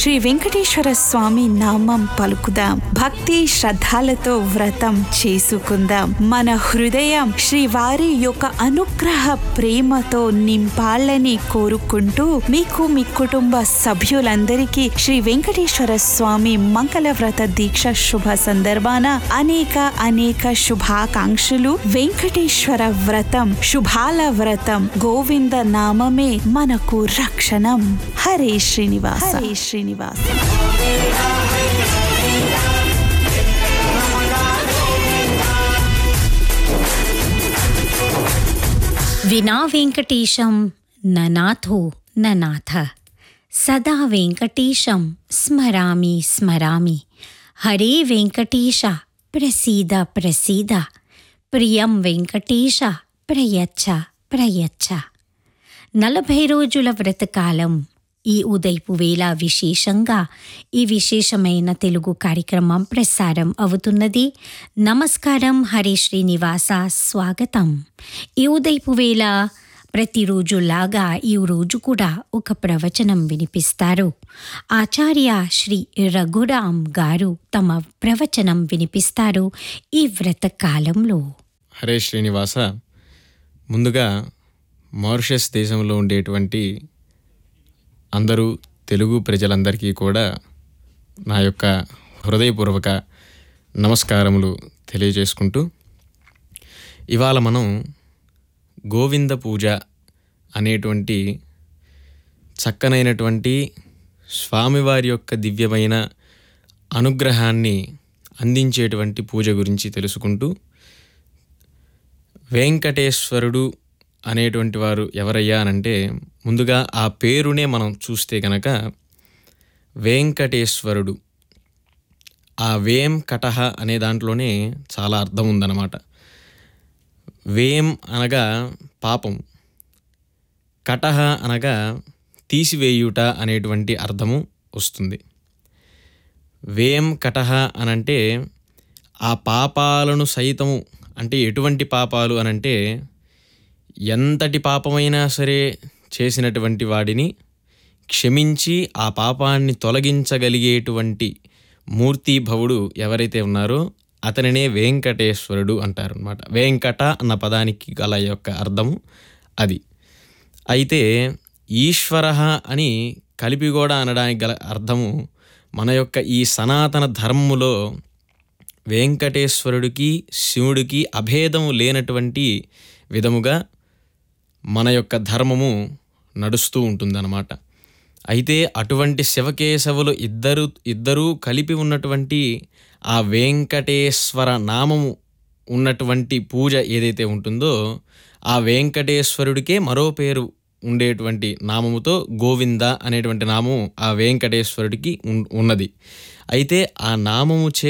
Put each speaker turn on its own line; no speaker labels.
శ్రీ వెంకటేశ్వర స్వామి నామం పలుకుదాం భక్తి శ్రద్ధలతో వ్రతం చేసుకుందాం మన హృదయం శ్రీవారి యొక్క అనుగ్రహ ప్రేమతో నింపాలని కోరుకుంటూ మీకు మీ కుటుంబ సభ్యులందరికీ శ్రీ వెంకటేశ్వర స్వామి మంగళ వ్రత దీక్ష శుభ సందర్భాన అనేక అనేక శుభాకాంక్షలు వెంకటేశ్వర వ్రతం శుభాల వ్రతం గోవింద నామమే మనకు రక్షణం హరే శ్రీనివాస హరే శ్రీనివాస
వినా వెంకటేశం ననాథో ననాథ సదా వెంకటేశం స్మరామి స్మరామి హరే వెంకటేశ ప్రసీద ప్రసీద ప్రియం వెంకటేశ ప్రయచ్చ ప్రయచ్చ నలభై రోజుల వ్రతకాలం ఈ ఉదయపు వేళ విశేషంగా ఈ విశేషమైన తెలుగు కార్యక్రమం ప్రసారం అవుతున్నది నమస్కారం హరి శ్రీనివాస స్వాగతం ఈ ఉదయపు వేళ ప్రతిరోజులాగా ఈ రోజు కూడా ఒక ప్రవచనం వినిపిస్తారు ఆచార్య శ్రీ రఘురాం గారు తమ ప్రవచనం వినిపిస్తారు ఈ వ్రతకాలంలో
హరే శ్రీనివాస ముందుగా మారిషస్ దేశంలో ఉండేటువంటి అందరూ తెలుగు ప్రజలందరికీ కూడా నా యొక్క హృదయపూర్వక నమస్కారములు తెలియజేసుకుంటూ ఇవాళ మనం గోవింద పూజ అనేటువంటి చక్కనైనటువంటి స్వామివారి యొక్క దివ్యమైన అనుగ్రహాన్ని అందించేటువంటి పూజ గురించి తెలుసుకుంటూ వెంకటేశ్వరుడు అనేటువంటి వారు ఎవరయ్యా అనంటే ముందుగా ఆ పేరునే మనం చూస్తే గనక వెంకటేశ్వరుడు ఆ వేం కటహ అనే దాంట్లోనే చాలా అర్థం ఉందన్నమాట వేం అనగా పాపం కటహ అనగా తీసివేయుట అనేటువంటి అర్థము వస్తుంది వేం కటహ అనంటే ఆ పాపాలను సైతము అంటే ఎటువంటి పాపాలు అనంటే ఎంతటి పాపమైనా సరే చేసినటువంటి వాడిని క్షమించి ఆ పాపాన్ని తొలగించగలిగేటువంటి మూర్తిభవుడు ఎవరైతే ఉన్నారో అతనినే వెంకటేశ్వరుడు అంటారు అనమాట వెంకట అన్న పదానికి గల యొక్క అర్థము అది అయితే ఈశ్వర అని కలిపి కూడా అనడానికి గల అర్థము మన యొక్క ఈ సనాతన ధర్మములో వెంకటేశ్వరుడికి శివుడికి అభేదము లేనటువంటి విధముగా మన యొక్క ధర్మము నడుస్తూ ఉంటుందన్నమాట అయితే అటువంటి శివకేశవులు ఇద్దరు ఇద్దరూ కలిపి ఉన్నటువంటి ఆ వెంకటేశ్వర నామము ఉన్నటువంటి పూజ ఏదైతే ఉంటుందో ఆ వెంకటేశ్వరుడికే మరో పేరు ఉండేటువంటి నామముతో గోవింద అనేటువంటి నామము ఆ వెంకటేశ్వరుడికి ఉన్- ఉన్నది అయితే ఆ నామము చే